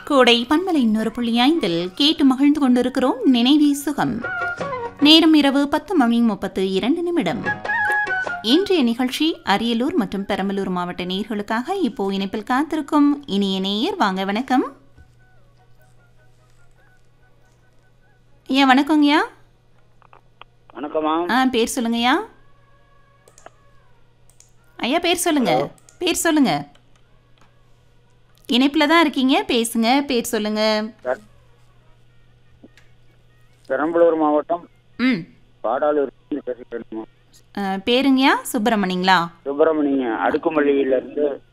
கோடை பன்மலை இன்னொரு புள்ளி ஐந்தில் கேட்டு மகிழ்ந்து கொண்டிருக்கிறோம் நினைவே சுகம் நேரம் இரவு பத்து மணி முப்பத்து இரண்டு நிமிடம் இன்றைய நிகழ்ச்சி அரியலூர் மற்றும் பெரம்பலூர் மாவட்ட நேர்களுக்காக இப்போ இணைப்பில் காத்திருக்கும் இனிய நேயர் வாங்க வணக்கம் ஐயா வணக்கங்கய்யா வணக்கம்மா ஆ பேர் சொல்லுங்கய்யா ஐயா பேர் சொல்லுங்க பேர் சொல்லுங்க இணைப்பில் தான் இருக்கீங்க பேசுங்க பேர் சொல்லுங்க பெ- பெரம்பலூர் மாவட்டம் ம் பாடாலூர் பேசுகிறேன்மா ஆ, பேருங்கய்யா சுப்பிரமணிங்களா சுப்பிரமணிய அடுக்குமல்லியில இருந்து